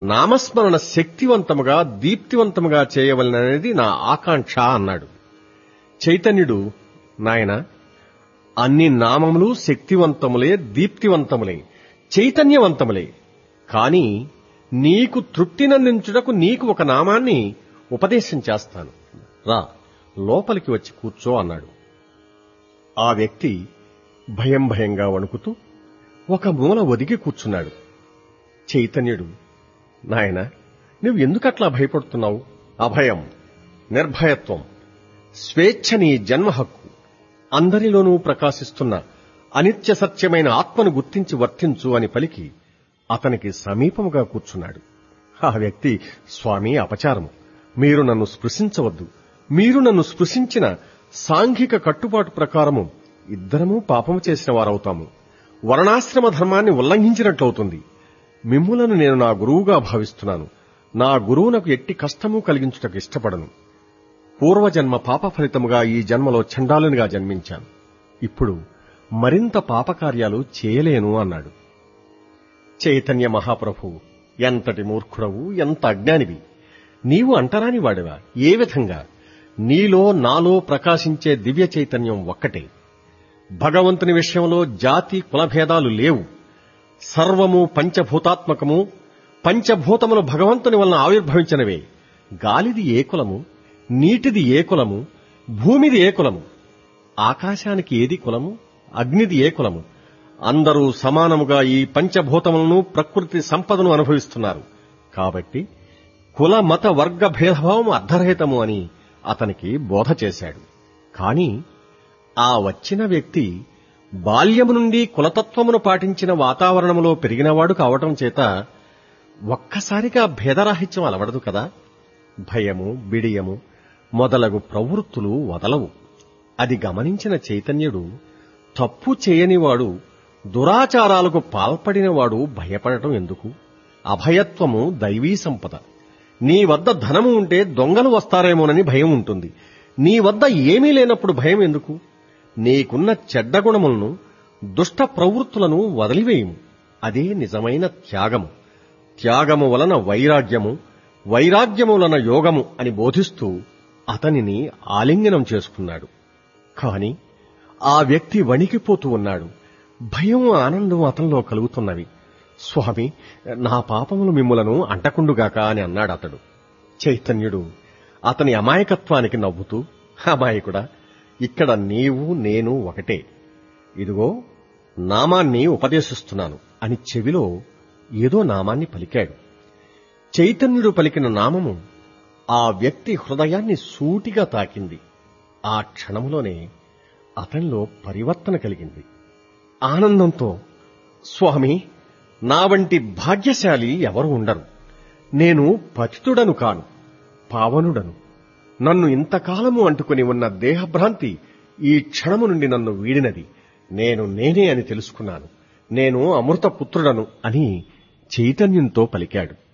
నామస్మరణ శక్తివంతముగా దీప్తివంతముగా చేయవలననేది నా ఆకాంక్ష అన్నాడు చైతన్యుడు నాయన అన్ని నామములు శక్తివంతములే దీప్తివంతములే చైతన్యవంతములే కాని నీకు తృప్తినందించుటకు నీకు ఒక నామాన్ని ఉపదేశం చేస్తాను రా లోపలికి వచ్చి కూర్చో అన్నాడు ఆ వ్యక్తి భయం భయంగా వణుకుతూ ఒక మూల ఒదిగి కూర్చున్నాడు చైతన్యుడు నాయన నువ్వు ఎందుకట్లా భయపడుతున్నావు అభయం నిర్భయత్వం స్వేచ్ఛ నీ జన్మ హక్కు అందరిలోనూ ప్రకాశిస్తున్న అనిత్య సత్యమైన ఆత్మను గుర్తించి వర్తించు అని పలికి అతనికి సమీపముగా కూర్చున్నాడు ఆ వ్యక్తి స్వామి అపచారము మీరు నన్ను స్పృశించవద్దు మీరు నన్ను స్పృశించిన సాంఘిక కట్టుబాటు ప్రకారము ఇద్దరము పాపము చేసిన వారవుతాము వర్ణాశ్రమ ధర్మాన్ని ఉల్లంఘించినట్లవుతుంది మిమ్ములను నేను నా గురువుగా భావిస్తున్నాను నా గురువునకు ఎట్టి కష్టము కలిగించుటకు ఇష్టపడను పూర్వజన్మ పాప ఫలితముగా ఈ జన్మలో చండాలునిగా జన్మించాను ఇప్పుడు మరింత పాపకార్యాలు చేయలేను అన్నాడు చైతన్య మహాప్రభు ఎంతటి మూర్ఖుడవు ఎంత అజ్ఞానివి నీవు అంటరాని వాడివా ఏ విధంగా నీలో నాలో ప్రకాశించే దివ్య చైతన్యం ఒక్కటే భగవంతుని విషయంలో జాతి కులభేదాలు లేవు సర్వము పంచభూతాత్మకము పంచభూతములు భగవంతుని వలన ఆవిర్భవించినవే గాలిది ఏ కులము నీటిది ఏ కులము భూమిది ఏ కులము ఆకాశానికి ఏది కులము అగ్నిది ఏ కులము అందరూ సమానముగా ఈ పంచభూతములను ప్రకృతి సంపదను అనుభవిస్తున్నారు కాబట్టి కుల మత వర్గ భేదభావం అర్ధరహితము అని అతనికి బోధ చేశాడు కాని ఆ వచ్చిన వ్యక్తి బాల్యము నుండి కులతత్వమును పాటించిన వాతావరణములో పెరిగినవాడు కావటం చేత ఒక్కసారిగా భేదరాహిత్యం అలవడదు కదా భయము బిడియము మొదలగు ప్రవృత్తులు వదలవు అది గమనించిన చైతన్యుడు తప్పు చేయనివాడు దురాచారాలకు పాల్పడినవాడు భయపడటం ఎందుకు అభయత్వము దైవీ సంపద నీ వద్ద ధనము ఉంటే దొంగలు వస్తారేమోనని భయం ఉంటుంది నీ వద్ద ఏమీ లేనప్పుడు భయం ఎందుకు నీకున్న చెడ్డ గుణములను దుష్ట ప్రవృత్తులను వదిలివేయము అదే నిజమైన త్యాగము త్యాగము వలన వైరాగ్యము వైరాగ్యము వలన యోగము అని బోధిస్తూ అతనిని ఆలింగనం చేసుకున్నాడు కాని ఆ వ్యక్తి వణికిపోతూ ఉన్నాడు భయం ఆనందం అతనిలో కలుగుతున్నవి స్వామి నా పాపములు మిమ్ములను అంటకుండుగాక అని అన్నాడు అతడు చైతన్యుడు అతని అమాయకత్వానికి నవ్వుతూ అమాయకుడా ఇక్కడ నీవు నేను ఒకటే ఇదిగో నామాన్ని ఉపదేశిస్తున్నాను అని చెవిలో ఏదో నామాన్ని పలికాడు చైతన్యుడు పలికిన నామము ఆ వ్యక్తి హృదయాన్ని సూటిగా తాకింది ఆ క్షణంలోనే అతనిలో పరివర్తన కలిగింది ఆనందంతో స్వామి నా వంటి భాగ్యశాలి ఎవరు ఉండరు నేను పతితుడను కాను పావనుడను నన్ను ఇంతకాలము అంటుకుని ఉన్న దేహభ్రాంతి ఈ క్షణము నుండి నన్ను వీడినది నేను నేనే అని తెలుసుకున్నాను నేను అమృత పుత్రుడను అని చైతన్యంతో పలికాడు